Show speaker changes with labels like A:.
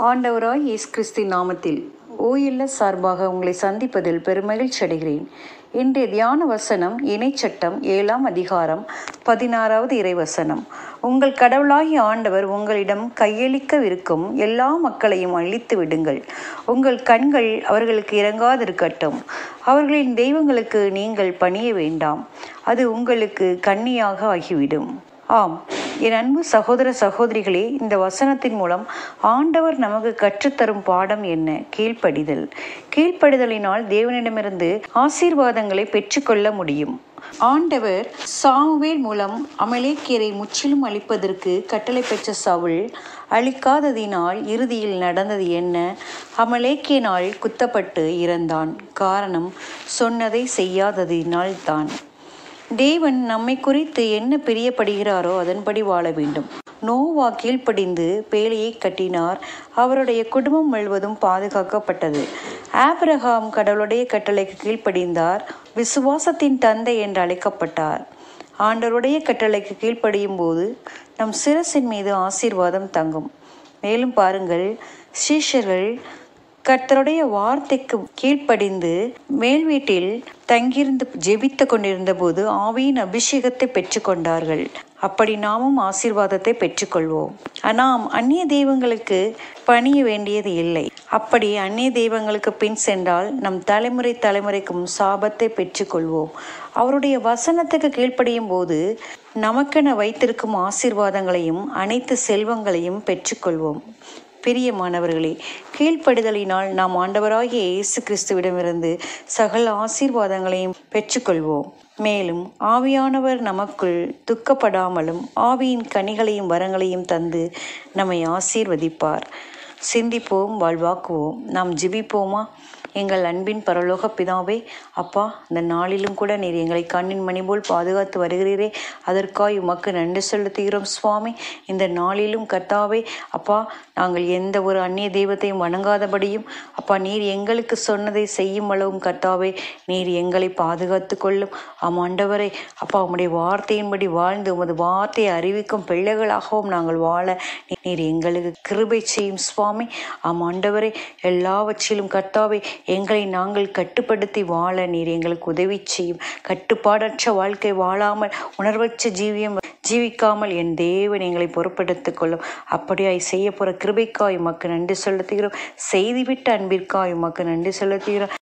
A: ஆண்டவராய் இயேசு கிறிஸ்தின் நாமத்தில் ஓயில்ல சார்பாக உங்களை சந்திப்பதில் பெருமகிழ்ச்சி அடைகிறேன் இன்றைய தியான வசனம் இணைச்சட்டம் ஏழாம் அதிகாரம் பதினாறாவது இறைவசனம் உங்கள் கடவுளாகிய ஆண்டவர் உங்களிடம் கையளிக்கவிருக்கும் எல்லா மக்களையும் அழித்து விடுங்கள் உங்கள் கண்கள் அவர்களுக்கு இறங்காதிருக்கட்டும் அவர்களின் தெய்வங்களுக்கு நீங்கள் பணிய வேண்டாம் அது உங்களுக்கு கண்ணியாக ஆகிவிடும் ஆம் என் அன்பு சகோதர சகோதரிகளே இந்த வசனத்தின் மூலம் ஆண்டவர் நமக்கு கற்றுத்தரும் பாடம் என்ன கீழ்ப்படிதல் கீழ்ப்படிதலினால் தேவனிடமிருந்து ஆசீர்வாதங்களை பெற்றுக்கொள்ள முடியும் ஆண்டவர் சாமுவேல் மூலம் அமலேக்கியரை முற்றிலும் அழிப்பதற்கு கட்டளை பெற்ற சவுல் அழிக்காததினால் இறுதியில் நடந்தது என்ன அமலேக்கியனால் குத்தப்பட்டு இறந்தான் காரணம் சொன்னதை செய்யாததினால் தான் தேவன் நம்மை குறித்து என்ன பிரியப்படுகிறாரோ அதன்படி வாழ வேண்டும் நோவா கீழ்ப்படிந்து பேழையை கட்டினார் அவருடைய குடும்பம் முழுவதும் பாதுகாக்கப்பட்டது ஆபிரகாம் கடவுளுடைய கட்டளைக்கு கீழ்ப்படிந்தார் விசுவாசத்தின் தந்தை என்று அழைக்கப்பட்டார் ஆண்டவருடைய கட்டளைக்கு கீழ்ப்படியும் போது நம் சிரசின் மீது ஆசீர்வாதம் தங்கும் மேலும் பாருங்கள் சீஷர்கள் கர்த்தருடைய வார்த்தைக்கு கீழ்ப்படிந்து மேல் வீட்டில் தங்கியிருந்து ஜெபித்து கொண்டிருந்த போது ஆவியின் அபிஷேகத்தை பெற்றுக்கொண்டார்கள் அப்படி நாமும் ஆசீர்வாதத்தை பெற்றுக்கொள்வோம் நாம் அந்நிய தெய்வங்களுக்கு பணிய வேண்டியது இல்லை அப்படி அந்நிய தெய்வங்களுக்கு பின் சென்றால் நம் தலைமுறை தலைமுறைக்கும் சாபத்தை பெற்றுக்கொள்வோம் அவருடைய வசனத்துக்கு கீழ்ப்படியும் போது நமக்கென வைத்திருக்கும் ஆசீர்வாதங்களையும் அனைத்து செல்வங்களையும் பெற்றுக்கொள்வோம் பிரியமானவர்களே கீழ்ப்படுதலினால் நாம் ஆண்டவராகிய இயேசு கிறிஸ்துவிடமிருந்து சகல ஆசீர்வாதங்களையும் பெற்றுக்கொள்வோம் மேலும் ஆவியானவர் நமக்குள் துக்கப்படாமலும் ஆவியின் கனிகளையும் வரங்களையும் தந்து நம்மை ஆசீர்வதிப்பார் சிந்திப்போம் வாழ்வாக்குவோம் நாம் ஜிபிப்போமா எங்கள் அன்பின் பரலோக பிதாவே அப்பா இந்த நாளிலும் கூட நீர் எங்களை கண்ணின் மணி போல் பாதுகாத்து வருகிறீரே அதற்காய் உமக்கு நன்றி செலுத்துகிறோம் சுவாமி இந்த நாளிலும் கர்த்தாவே அப்பா நாங்கள் எந்த ஒரு அந்நிய தெய்வத்தையும் வணங்காதபடியும் அப்பா நீர் எங்களுக்கு சொன்னதை செய்யும் அளவும் கர்த்தாவே நீர் எங்களை பாதுகாத்து கொள்ளும் ஆமாண்டவரே அப்பா உம்முடைய வார்த்தையின்படி வாழ்ந்து உமது வார்த்தையை அறிவிக்கும் பிள்ளைகளாகவும் நாங்கள் வாழ நீர் எங்களுக்கு கிருபை செய்யும் சுவாமி ஆமாண்டவரே எல்லாவற்றிலும் கர்த்தாவே எங்களை நாங்கள் கட்டுப்படுத்தி வாழ நீர் எங்களுக்கு உதவி செய்யும் கட்டுப்பாடற்ற வாழ்க்கை வாழாமல் உணர்வற்ற ஜீவியம் ஜீவிக்காமல் என் தேவன் எங்களை பொறுப்படுத்திக் கொள்ளும் அப்படியாய் செய்ய போகிற கிருபைக்காய் உமக்கு நன்றி செலுத்துகிறோம் செய்துவிட்ட அன்பிற்காய் உமக்கு நன்றி செலுத்துகிறோம்